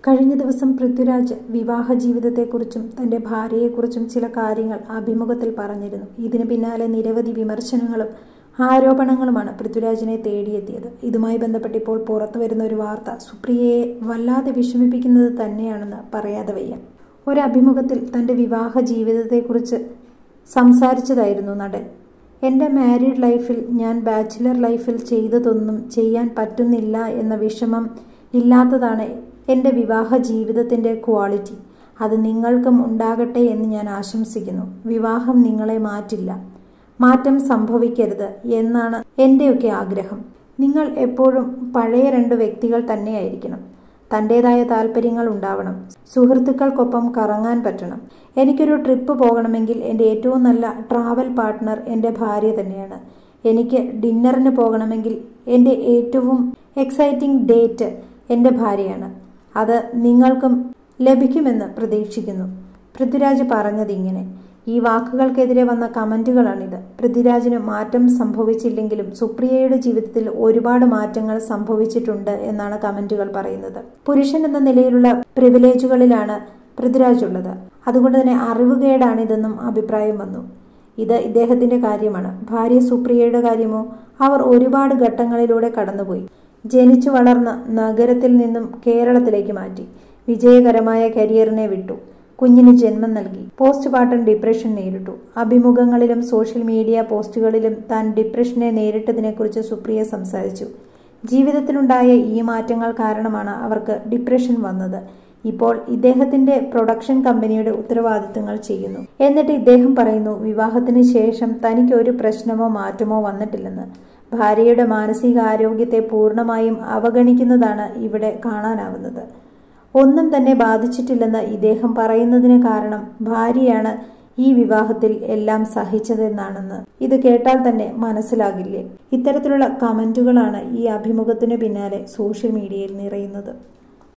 കഴിഞ്ഞ ദിവസം പൃഥ്വിരാജ് വിവാഹ ജീവിതത്തെക്കുറിച്ചും തന്റെ ഭാര്യയെക്കുറിച്ചും ചില കാര്യങ്ങൾ അഭിമുഖത്തിൽ പറഞ്ഞിരുന്നു ഇതിന് പിന്നാലെ നിരവധി വിമർശനങ്ങളും ആരോപണങ്ങളുമാണ് പൃഥ്വിരാജിനെ തേടിയെത്തിയത് ഇതുമായി ബന്ധപ്പെട്ട് ഇപ്പോൾ പുറത്തു വരുന്ന ഒരു വാർത്ത സുപ്രിയയെ വല്ലാതെ വിഷമിപ്പിക്കുന്നത് തന്നെയാണെന്ന് പറയാതെ വയ്യ ഒരു അഭിമുഖത്തിൽ തന്റെ വിവാഹ ജീവിതത്തെക്കുറിച്ച് സംസാരിച്ചതായിരുന്നു നടൻ എൻ്റെ മാരീഡ് ലൈഫിൽ ഞാൻ ബാച്ചിലർ ലൈഫിൽ ചെയ്തതൊന്നും ചെയ്യാൻ പറ്റുന്നില്ല എന്ന വിഷമം ഇല്ലാത്തതാണ് എൻ്റെ വിവാഹ ജീവിതത്തിൻ്റെ ക്വാളിറ്റി അത് നിങ്ങൾക്കും ഉണ്ടാകട്ടെ എന്ന് ഞാൻ ആശംസിക്കുന്നു വിവാഹം നിങ്ങളെ മാറ്റില്ല മാറ്റം സംഭവിക്കരുത് എന്നാണ് എൻ്റെയൊക്കെ ആഗ്രഹം നിങ്ങൾ എപ്പോഴും പഴയ രണ്ട് വ്യക്തികൾ തന്നെയായിരിക്കണം തൻ്റെതായ താല്പര്യങ്ങൾ ഉണ്ടാവണം സുഹൃത്തുക്കൾക്കൊപ്പം കറങ്ങാൻ പറ്റണം എനിക്കൊരു ട്രിപ്പ് പോകണമെങ്കിൽ എൻ്റെ ഏറ്റവും നല്ല ട്രാവൽ പാർട്ട്ണർ എൻ്റെ ഭാര്യ തന്നെയാണ് എനിക്ക് ഡിന്നറിന് പോകണമെങ്കിൽ എൻ്റെ ഏറ്റവും എക്സൈറ്റിംഗ് ഡേറ്റ് എൻ്റെ ഭാര്യയാണ് അത് നിങ്ങൾക്കും ലഭിക്കുമെന്ന് പ്രതീക്ഷിക്കുന്നു പൃഥ്വിരാജ് പറഞ്ഞത് ഇങ്ങനെ ഈ വാക്കുകൾക്കെതിരെ വന്ന കമന്റുകളാണിത് പൃഥ്വിരാജിന് മാറ്റം സംഭവിച്ചില്ലെങ്കിലും സുപ്രിയയുടെ ജീവിതത്തിൽ ഒരുപാട് മാറ്റങ്ങൾ സംഭവിച്ചിട്ടുണ്ട് എന്നാണ് കമന്റുകൾ പറയുന്നത് പുരുഷൻ എന്ന നിലയിലുള്ള പ്രിവിലേജുകളിലാണ് പൃഥ്വിരാജ് ഉള്ളത് അതുകൊണ്ട് തന്നെ അറിവുകേടാണിതെന്നും അഭിപ്രായം വന്നു ഇത് ഇദ്ദേഹത്തിന്റെ കാര്യമാണ് ഭാര്യ സുപ്രിയയുടെ കാര്യമോ അവർ ഒരുപാട് ഘട്ടങ്ങളിലൂടെ കടന്നുപോയി ജനിച്ചു വളർന്ന നഗരത്തിൽ നിന്നും കേരളത്തിലേക്ക് മാറ്റി വിജയകരമായ കരിയറിനെ വിട്ടു കുഞ്ഞിന് ജന്മം നൽകി പോസ്റ്റ്മോർട്ടം ഡിപ്രഷൻ നേരിട്ടു അഭിമുഖങ്ങളിലും സോഷ്യൽ മീഡിയ പോസ്റ്റുകളിലും താൻ ഡിപ്രഷനെ നേരിട്ടതിനെക്കുറിച്ച് സുപ്രിയ സംസാരിച്ചു ജീവിതത്തിലുണ്ടായ ഈ മാറ്റങ്ങൾ കാരണമാണ് അവർക്ക് ഡിപ്രഷൻ വന്നത് ഇപ്പോൾ ഇദ്ദേഹത്തിന്റെ പ്രൊഡക്ഷൻ കമ്പനിയുടെ ഉത്തരവാദിത്തങ്ങൾ ചെയ്യുന്നു എന്നിട്ട് ഇദ്ദേഹം പറയുന്നു വിവാഹത്തിന് ശേഷം തനിക്ക് ഒരു പ്രശ്നമോ മാറ്റമോ വന്നിട്ടില്ലെന്ന് ഭാര്യയുടെ മാനസികാരോഗ്യത്തെ പൂർണ്ണമായും അവഗണിക്കുന്നതാണ് ഇവിടെ കാണാനാവുന്നത് ഒന്നും തന്നെ ബാധിച്ചിട്ടില്ലെന്ന് ഇദ്ദേഹം പറയുന്നതിന് കാരണം ഭാര്യയാണ് ഈ വിവാഹത്തിൽ എല്ലാം സഹിച്ചതെന്നാണെന്ന് ഇത് കേട്ടാൽ തന്നെ മനസ്സിലാകില്ലേ ഇത്തരത്തിലുള്ള കമന്റുകളാണ് ഈ അഭിമുഖത്തിന് പിന്നാലെ സോഷ്യൽ മീഡിയയിൽ നിറയുന്നത്